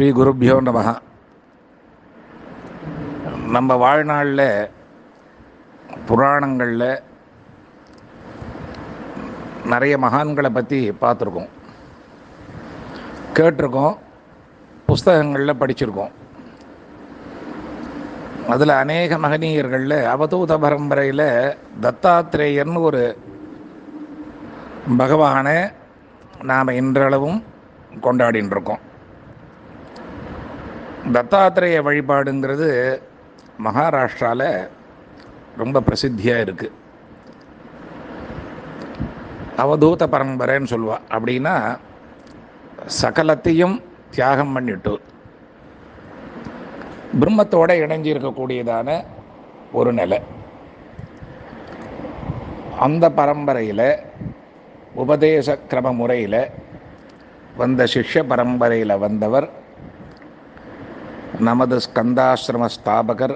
ஸ்ரீ குருப்பியோ நம நம்ம வாழ்நாளில் புராணங்களில் நிறைய மகான்களை பற்றி பார்த்துருக்கோம் கேட்டிருக்கோம் புஸ்தகங்களில் படிச்சிருக்கோம் அதில் அநேக மகனீயர்களில் அவதூத பரம்பரையில் தத்தாத்திரேயர்னு ஒரு பகவானை நாம் இன்றளவும் கொண்டாடின்னு இருக்கோம் தத்தாத்திரேய வழிபாடுங்கிறது மகாராஷ்டிராவில் ரொம்ப பிரசித்தியாக இருக்குது அவதூத பரம்பரைன்னு சொல்லுவா அப்படின்னா சகலத்தையும் தியாகம் பண்ணிட்டு பிரம்மத்தோட இணைஞ்சு இருக்கக்கூடியதான ஒரு நிலை அந்த பரம்பரையில் உபதேச கிரம முறையில் வந்த சிஷ்ய பரம்பரையில் வந்தவர் நமது ஸ்கந்தாசிரம ஸ்தாபகர்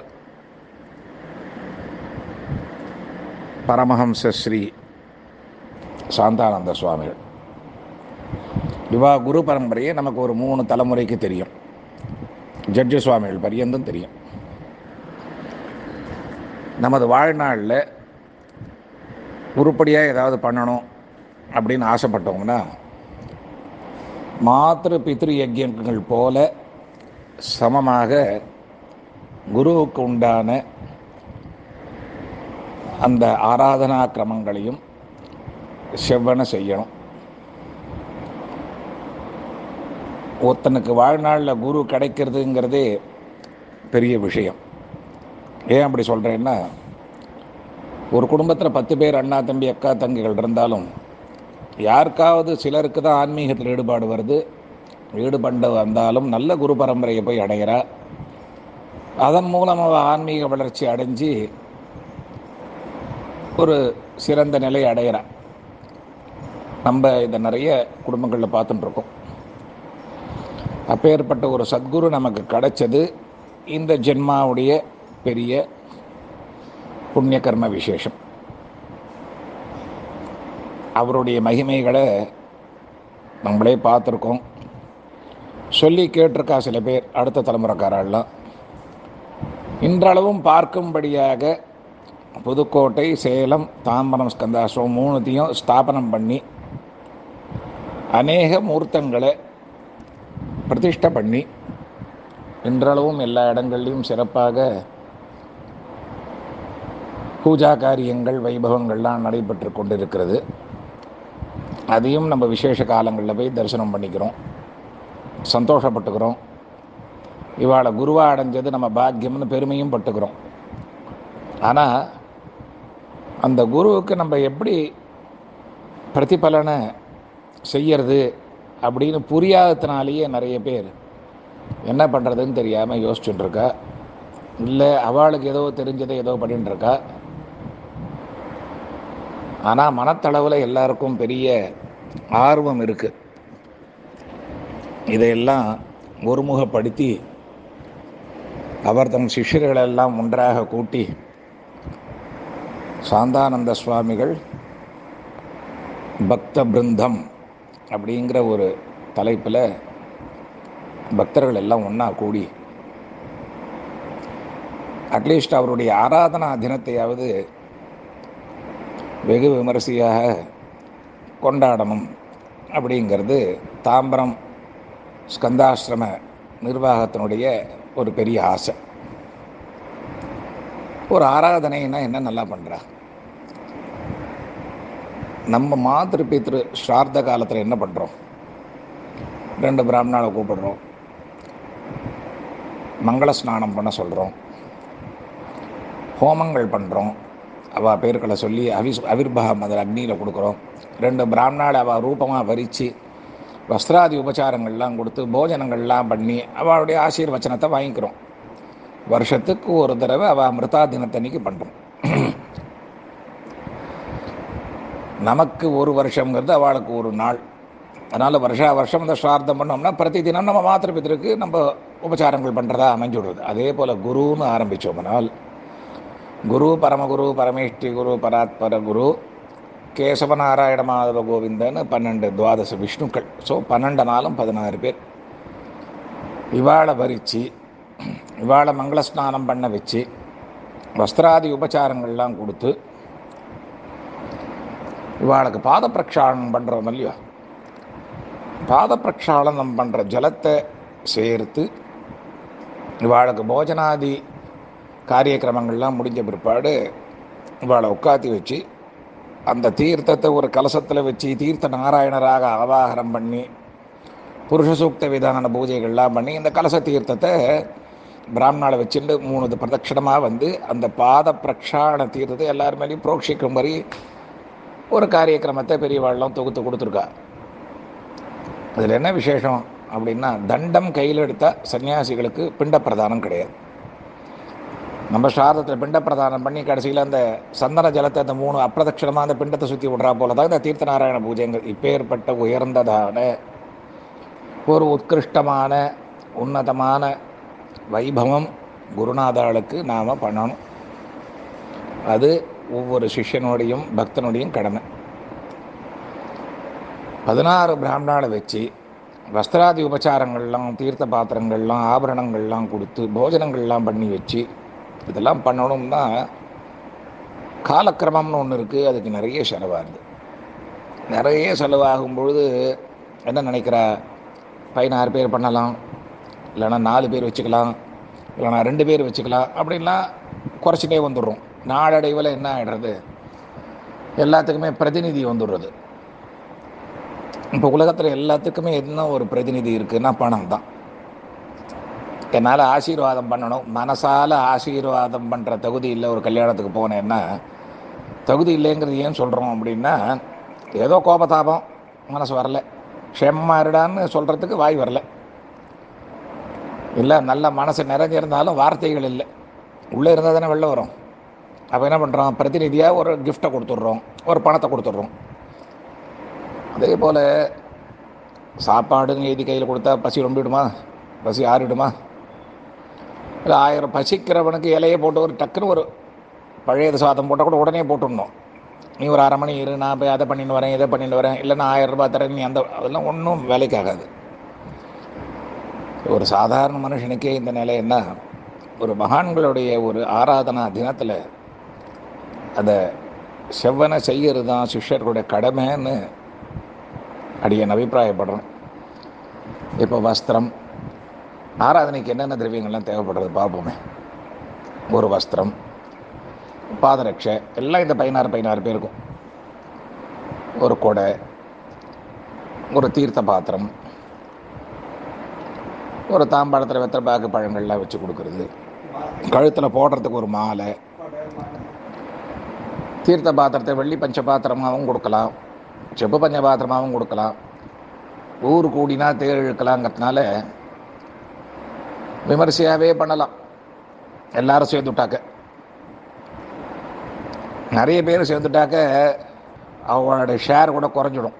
பரமஹம்ச ஸ்ரீ சாந்தானந்த சுவாமிகள் இவா குரு பரம்பரையே நமக்கு ஒரு மூணு தலைமுறைக்கு தெரியும் ஜட்ஜு சுவாமிகள் பரியந்தும் தெரியும் நமது வாழ்நாளில் உருப்படியாக ஏதாவது பண்ணணும் அப்படின்னு ஆசைப்பட்டோம்னா மாத்திரு பித்ரு யஜ்யங்கள் போல சமமாக குருவுக்கு உண்டான அந்த ஆராதனா கிரமங்களையும் செவ்வன செய்யணும் ஒருத்தனுக்கு வாழ்நாளில் குரு கிடைக்கிறதுங்கிறதே பெரிய விஷயம் ஏன் அப்படி சொல்கிறேன்னா ஒரு குடும்பத்தில் பத்து பேர் அண்ணா தம்பி அக்கா தங்கிகள் இருந்தாலும் யாருக்காவது சிலருக்கு தான் ஆன்மீகத்தில் ஈடுபாடு வருது ஈடுபண்டு வந்தாலும் நல்ல குரு பரம்பரையை போய் அடைகிறா அதன் மூலம் அவள் ஆன்மீக வளர்ச்சி அடைஞ்சு ஒரு சிறந்த நிலை அடைகிறான் நம்ம இதை நிறைய குடும்பங்களில் பார்த்துட்டுருக்கோம் அப்பேற்பட்ட ஒரு சத்குரு நமக்கு கிடைச்சது இந்த ஜென்மாவுடைய பெரிய புண்ணிய கர்ம விசேஷம் அவருடைய மகிமைகளை நம்மளே பார்த்துருக்கோம் சொல்லி கேட்டிருக்கா சில பேர் அடுத்த தலைமுறைக்காரெல்லாம் இன்றளவும் பார்க்கும்படியாக புதுக்கோட்டை சேலம் தாம்பரம் ஸ்கந்தாசிரம் மூணுத்தையும் ஸ்தாபனம் பண்ணி அநேக மூர்த்தங்களை பிரதிஷ்டை பண்ணி இன்றளவும் எல்லா இடங்கள்லையும் சிறப்பாக பூஜா காரியங்கள் வைபவங்கள்லாம் நடைபெற்று கொண்டிருக்கிறது அதையும் நம்ம விசேஷ காலங்களில் போய் தரிசனம் பண்ணிக்கிறோம் சந்தோஷப்பட்டுக்கிறோம் இவாளை குருவாக அடைஞ்சது நம்ம பாக்கியம்னு பெருமையும் பட்டுக்கிறோம் ஆனால் அந்த குருவுக்கு நம்ம எப்படி பிரதிபலனை செய்யறது அப்படின்னு புரியாததுனாலேயே நிறைய பேர் என்ன பண்ணுறதுன்னு தெரியாமல் யோசிச்சுட்டுருக்கா இல்லை அவளுக்கு ஏதோ தெரிஞ்சதை ஏதோ பண்ணிட்டு இருக்கா ஆனால் மனத்தளவில் எல்லாருக்கும் பெரிய ஆர்வம் இருக்குது இதையெல்லாம் ஒருமுகப்படுத்தி அவர் தம் சிஷ்யர்களெல்லாம் ஒன்றாக கூட்டி சாந்தானந்த சுவாமிகள் பக்த பிருந்தம் அப்படிங்கிற ஒரு தலைப்பில் பக்தர்கள் எல்லாம் ஒன்றா கூடி அட்லீஸ்ட் அவருடைய ஆராதனா தினத்தையாவது வெகு விமரிசையாக கொண்டாடணும் அப்படிங்கிறது தாம்பரம் ஸ்கந்தாசிரம நிர்வாகத்தினுடைய ஒரு பெரிய ஆசை ஒரு ஆராதனைன்னா என்ன நல்லா பண்ணுறா நம்ம மாத்திரு பித்ரு ஸ்ரார்த்த காலத்தில் என்ன பண்ணுறோம் ரெண்டு பிராமணாவை கூப்பிடுறோம் மங்கள ஸ்நானம் பண்ண சொல்கிறோம் ஹோமங்கள் பண்ணுறோம் அவள் பேர்களை சொல்லி அவிஸ் அவிர்பாகம் அதில் அக்னியில் கொடுக்குறோம் ரெண்டு பிராமணால் அவள் ரூபமாக வரித்து வஸ்திராதி உபச்சாரங்கள்லாம் கொடுத்து போஜனங்கள்லாம் பண்ணி அவளுடைய ஆசீர்வச்சனத்தை வாங்கிக்கிறோம் வருஷத்துக்கு ஒரு தடவை அவள் மிருதா தினத்தன்னைக்கு பண்ணுறோம் நமக்கு ஒரு வருஷங்கிறது அவளுக்கு ஒரு நாள் அதனால் வருஷா வருஷம் இந்த ஸ்ரார்த்தம் பண்ணோம்னா பிரதி தினம் நம்ம மாத்திர பித்திருக்கு நம்ம உபச்சாரங்கள் பண்ணுறதா அமைஞ்சு விடுறது அதே போல் குருன்னு ஆரம்பித்தோம்னால் குரு பரமகுரு பரமேஷ்டி குரு பராத்பர குரு கேசவநாராயண மாதவ கோவிந்தன்னு பன்னெண்டு துவாதச விஷ்ணுக்கள் ஸோ பன்னெண்டு நாளும் பதினாறு பேர் இவாளை வரித்து இவாளை மங்கள ஸ்நானம் பண்ண வச்சு வஸ்திராதி உபச்சாரங்கள்லாம் கொடுத்து இவாளுக்கு பாத பிரக்ஷாலனம் பண்ணுறோம் இல்லையோ பாத பிரக்ஷாலனம் பண்ணுற ஜலத்தை சேர்த்து இவாளுக்கு போஜனாதி காரியக்கிரமங்கள்லாம் முடிஞ்ச பிற்பாடு இவாளை உட்காத்தி வச்சு அந்த தீர்த்தத்தை ஒரு கலசத்தில் வச்சு தீர்த்த நாராயணராக ஆவாகனம் பண்ணி புருஷ சூக்த விதான பூஜைகள்லாம் பண்ணி இந்த கலச தீர்த்தத்தை பிராமணாவை வச்சுட்டு மூணு பிரதட்சணமாக வந்து அந்த பாத பிரக்ஷாண தீர்த்தத்தை எல்லார் மேலேயும் புரோக்ஷிக்கும் மாதிரி ஒரு காரியக்கிரமத்தை பெரியவாள்லாம் தொகுத்து கொடுத்துருக்கா அதில் என்ன விசேஷம் அப்படின்னா தண்டம் கையில் எடுத்த சன்னியாசிகளுக்கு பிண்ட பிரதானம் கிடையாது நம்ம சாதத்தில் பிண்ட பிரதானம் பண்ணி கடைசியில் அந்த சந்தன ஜலத்தை அந்த மூணு அப்பிரதட்சணமாக அந்த பிண்டத்தை சுற்றி விட்றா போல தான் இந்த தீர்த்த நாராயண பூஜைங்கள் இப்பேற்பட்ட உயர்ந்ததான ஒரு உத்கிருஷ்டமான உன்னதமான வைபவம் குருநாதாளுக்கு நாம் பண்ணணும் அது ஒவ்வொரு சிஷ்யனுடையும் பக்தனுடையும் கடமை பதினாறு பிராமணாவை வச்சு வஸ்திராதி உபச்சாரங்கள்லாம் தீர்த்த பாத்திரங்கள்லாம் ஆபரணங்கள்லாம் கொடுத்து போஜனங்கள்லாம் பண்ணி வச்சு இதெல்லாம் பண்ணணும்னா காலக்கிரமம்னு ஒன்று இருக்குது அதுக்கு நிறைய செலவாகுது நிறைய செலவாகும் பொழுது என்ன நினைக்கிறா பதினாறு பேர் பண்ணலாம் இல்லைன்னா நாலு பேர் வச்சுக்கலாம் இல்லைன்னா ரெண்டு பேர் வச்சுக்கலாம் அப்படின்லாம் குறைச்சிட்டே வந்துடுறோம் நாளடைவில் என்ன ஆகிடுறது எல்லாத்துக்குமே பிரதிநிதி வந்துடுறது இப்போ உலகத்தில் எல்லாத்துக்குமே என்ன ஒரு பிரதிநிதி இருக்குன்னா பணம் தான் என்னால் ஆசீர்வாதம் பண்ணணும் மனசால் ஆசீர்வாதம் பண்ணுற தகுதி இல்லை ஒரு கல்யாணத்துக்கு போனேன்னா தகுதி இல்லைங்கிறது ஏன் சொல்கிறோம் அப்படின்னா ஏதோ கோபதாபம் மனசு வரல க்ஷேமமாக இருடான்னு சொல்கிறதுக்கு வாய் வரல இல்லை நல்ல மனசு நிறைஞ்சிருந்தாலும் வார்த்தைகள் இல்லை உள்ளே இருந்தால் தானே வெளில வரும் அப்போ என்ன பண்ணுறோம் பிரதிநிதியாக ஒரு கிஃப்ட்டை கொடுத்துட்றோம் ஒரு பணத்தை கொடுத்துட்றோம் அதே போல் சாப்பாடுன்னு எழுதி கையில் கொடுத்தா பசி ரொம்பிடுமா பசி ஆறிடுமா இல்லை ஆயிரம் பசிக்கிறவனுக்கு இலையை போட்டு ஒரு டக்குன்னு ஒரு பழைய சாதம் போட்டால் கூட உடனே போட்டுடணும் நீ ஒரு அரை மணி இரு நான் போய் அதை பண்ணிட்டு வரேன் இதை பண்ணிட்டு வரேன் இல்லை நான் ஆயிரம் ரூபாய் தரேன் நீ அந்த அதெல்லாம் ஒன்றும் வேலைக்காகாது ஒரு சாதாரண மனுஷனுக்கே இந்த நிலைன்னா ஒரு மகான்களுடைய ஒரு ஆராதனா தினத்தில் அதை செவ்வனை செய்கிறது தான் சிஷ்யர்களுடைய கடமைன்னு அடியன் அபிப்பிராயப்படுறேன் இப்போ வஸ்திரம் ஆராதனைக்கு என்னென்ன திரவியங்கள்லாம் தேவைப்படுறது பார்ப்போமே ஒரு வஸ்திரம் பாதரட்சை எல்லாம் இந்த பதினாறு பதினாறு பேருக்கும் ஒரு கொடை ஒரு தீர்த்த பாத்திரம் ஒரு தாம்பாளத்தில் வெத்தலை பாக்கு பழங்கள்லாம் வச்சு கொடுக்குறது கழுத்தில் போடுறதுக்கு ஒரு மாலை தீர்த்த பாத்திரத்தை வெள்ளி பஞ்ச பாத்திரமாகவும் கொடுக்கலாம் செப்பு பஞ்ச பாத்திரமாகவும் கொடுக்கலாம் ஊர் கூடினா தேர் இழுக்கலாங்கிறதுனால விமர்சையாகவே பண்ணலாம் எல்லாரும் சேர்ந்துட்டாக்க நிறைய பேர் சேர்ந்துட்டாக்க அவங்களோட ஷேர் கூட குறைஞ்சிடும்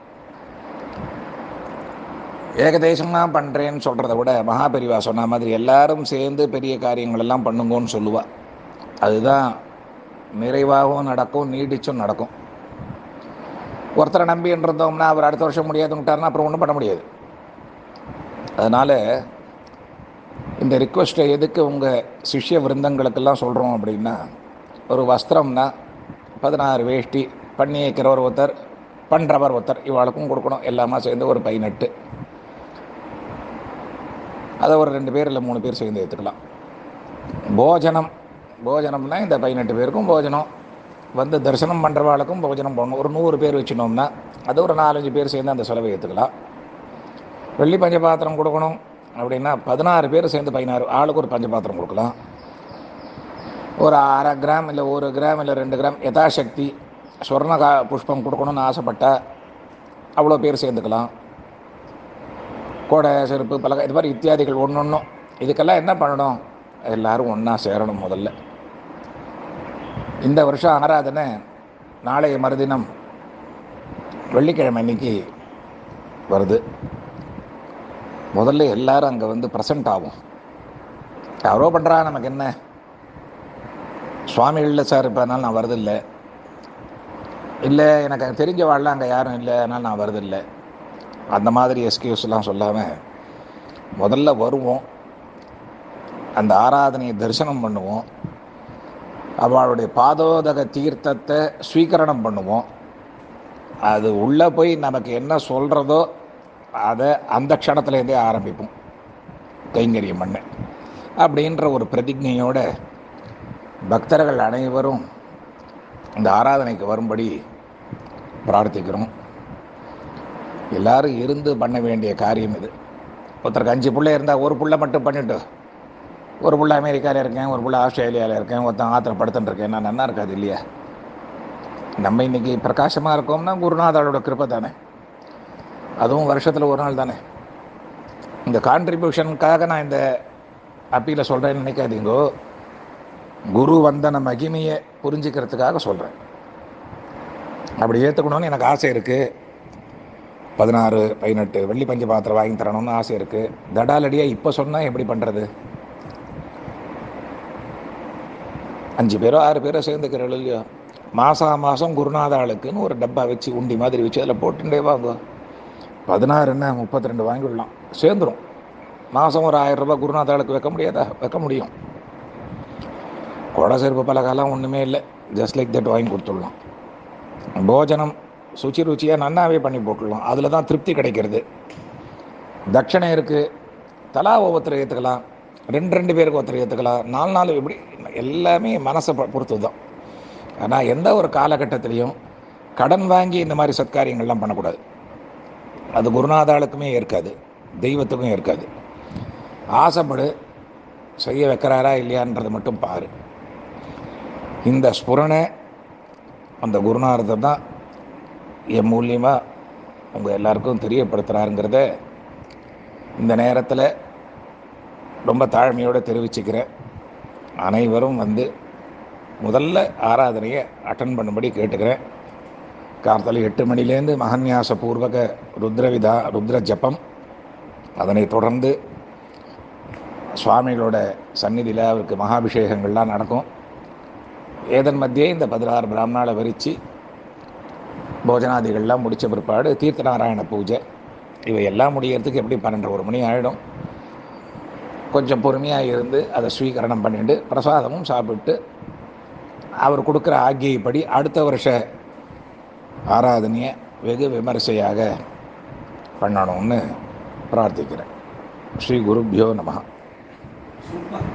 ஏகதேசமாக பண்ணுறேன்னு சொல்கிறத விட மகாபெரிவா சொன்ன மாதிரி எல்லாரும் சேர்ந்து பெரிய காரியங்கள் எல்லாம் பண்ணுங்கன்னு சொல்லுவா அதுதான் நிறைவாகவும் நடக்கும் நீடிச்சும் நடக்கும் ஒருத்தரை நம்பி இருந்தோம்னா அவர் அடுத்த வருஷம் முடியாதுன்ட்டாருன்னா அப்புறம் ஒன்றும் பண்ண முடியாது அதனால் இந்த ரிக்வெஸ்ட்டை எதுக்கு உங்கள் சிஷ்ய விருந்தங்களுக்கெல்லாம் சொல்கிறோம் அப்படின்னா ஒரு வஸ்திரம்னா பதினாறு வேஷ்டி பண்ணி வைக்கிறவர் ஒருத்தர் பண்ணுறவர் ஒருத்தர் இவாளுக்கும் கொடுக்கணும் எல்லாமே சேர்ந்து ஒரு பதினெட்டு அதை ஒரு ரெண்டு பேர் இல்லை மூணு பேர் சேர்ந்து எடுத்துக்கலாம் போஜனம் போஜனம்னா இந்த பதினெட்டு பேருக்கும் போஜனம் வந்து தரிசனம் பண்ணுறவாளுக்கும் போஜனம் போடணும் ஒரு நூறு பேர் வச்சுனோம்னா அது ஒரு நாலஞ்சு பேர் சேர்ந்து அந்த செலவை ஏற்றுக்கலாம் வெள்ளி பஞ்சபாத்திரம் கொடுக்கணும் அப்படின்னா பதினாறு பேர் சேர்ந்து பதினாறு ஆளுக்கு ஒரு பஞ்சபாத்திரம் கொடுக்கலாம் ஒரு அரை கிராம் இல்லை ஒரு கிராம் இல்லை ரெண்டு கிராம் யதாசக்தி சொர்ண கா புஷ்பம் கொடுக்கணும்னு ஆசைப்பட்டா அவ்வளோ பேர் சேர்ந்துக்கலாம் கோடை செருப்பு பலகை இது மாதிரி இத்தியாதிகள் ஒன்று ஒன்றும் இதுக்கெல்லாம் என்ன பண்ணணும் எல்லாரும் ஒன்றா சேரணும் முதல்ல இந்த வருஷம் ஆராதனை நாளைய மறுதினம் வெள்ளிக்கிழமை அன்னைக்கு வருது முதல்ல எல்லாரும் அங்கே வந்து ப்ரெசண்ட் ஆகும் யாரோ பண்ணுறா நமக்கு என்ன சுவாமி இல்லை சார் இப்போ அதனால் நான் வரதில்லை இல்லை எனக்கு அங்கே தெரிஞ்ச வாழலாம் அங்கே யாரும் இல்லை அதனால் நான் வரதில்லை அந்த மாதிரி எக்ஸ்கியூஸ்லாம் சொல்லாமல் முதல்ல வருவோம் அந்த ஆராதனையை தரிசனம் பண்ணுவோம் அவளுடைய பாதோதக தீர்த்தத்தை ஸ்வீகரணம் பண்ணுவோம் அது உள்ளே போய் நமக்கு என்ன சொல்கிறதோ அதை அந்த க்ஷணத்துலேருந்தே ஆரம்பிப்போம் கைங்கரியம் பண்ண அப்படின்ற ஒரு பிரதிஜையோட பக்தர்கள் அனைவரும் இந்த ஆராதனைக்கு வரும்படி பிரார்த்திக்கிறோம் எல்லாரும் இருந்து பண்ண வேண்டிய காரியம் இது ஒருத்தருக்கு அஞ்சு பிள்ளை இருந்தால் ஒரு புள்ள மட்டும் பண்ணிட்டு ஒரு புள்ள அமெரிக்காவில் இருக்கேன் ஒரு புள்ள ஆஸ்திரேலியாவில் இருக்கேன் ஒருத்தன் ஆத்திர படுத்துட்டு இருக்கேன் நான் நல்லா இருக்காது இல்லையா நம்ம இன்னைக்கு பிரகாசமாக இருக்கோம்னா குருநாதரோட கிருப்பை தானே அதுவும் வருஷத்தில் ஒரு நாள் தானே இந்த கான்ட்ரிபியூஷனுக்காக நான் இந்த அப்பீலை சொல்கிறேன்னு நினைக்காதீங்கோ குரு வந்தன மகிமையை புரிஞ்சுக்கிறதுக்காக சொல்கிறேன் அப்படி ஏற்றுக்கணும்னு எனக்கு ஆசை இருக்குது பதினாறு பதினெட்டு வெள்ளி பஞ்சு பாத்திரம் வாங்கி தரணும்னு ஆசை இருக்குது தடாலடியாக இப்போ சொன்னால் எப்படி பண்ணுறது அஞ்சு பேரோ ஆறு பேரோ சேர்ந்துக்கிறோம் இல்லையோ மாதம் மாதம் குருநாதாளுக்குன்னு ஒரு டப்பா வச்சு உண்டி மாதிரி வச்சு அதில் போட்டுட்டே வாங்க பதினாறு என்ன முப்பத்தி ரெண்டு வாங்கிவிடலாம் சேர்ந்துடும் மாதம் ஒரு ஆயிரம் ரூபாய் குருநாதாளுக்கு வைக்க முடியாதா வைக்க முடியும் கொடை செருப்பு பலகாலாம் ஒன்றுமே இல்லை ஜஸ்ட் லைக் தட் வாங்கி கொடுத்துடலாம் போஜனம் சுச்சி ருச்சியாக நன்னாவே பண்ணி போட்டுடலாம் அதில் தான் திருப்தி கிடைக்கிறது தட்சணை இருக்குது தலா ஒவ்வொருத்தர் ஏற்றுக்கலாம் ரெண்டு ரெண்டு பேருக்கு ஒருத்தர் ஏற்றுக்கலாம் நாலு நாலு எப்படி எல்லாமே மனசை பொ- பொறுத்து தான் ஆனால் எந்த ஒரு காலகட்டத்திலையும் கடன் வாங்கி இந்த மாதிரி சத்காரியங்கள்லாம் பண்ணக்கூடாது அது குருநாதாளுக்குமே ஏற்காது தெய்வத்துக்கும் ஏற்காது ஆசைப்படு செய்ய வைக்கிறாரா இல்லையான்றதை மட்டும் பாரு இந்த ஸ்புரணை அந்த குருநாதர் தான் என் மூலியமாக உங்கள் எல்லாருக்கும் தெரியப்படுத்துகிறாருங்கிறத இந்த நேரத்தில் ரொம்ப தாழ்மையோடு தெரிவிச்சுக்கிறேன் அனைவரும் வந்து முதல்ல ஆராதனையை அட்டன் பண்ணும்படி கேட்டுக்கிறேன் கார்த்தால எட்டு மணிலேருந்து மகன்யாச பூர்வக ருத்ரவிதா ருத்ர ஜபம் அதனைத் தொடர்ந்து சுவாமிகளோட சந்நிதியில் அவருக்கு மகாபிஷேகங்கள்லாம் நடக்கும் ஏதன் மத்தியே இந்த பதினாறு பிராமணாவை வரித்து போஜனாதிகள்லாம் முடித்த பிற்பாடு தீர்த்தநாராயண பூஜை இவை எல்லாம் முடியறதுக்கு எப்படி பன்னெண்டு ஒரு மணி ஆகிடும் கொஞ்சம் பொறுமையாக இருந்து அதை ஸ்வீகரணம் பண்ணிட்டு பிரசாதமும் சாப்பிட்டு அவர் கொடுக்குற ஆக்கியைப்படி அடுத்த வருஷ ஆராதனையை வெகு விமரிசையாக பண்ணணும்னு பிரார்த்திக்கிறேன் ஸ்ரீ குருப்பியோ நமஹ சூப்பர்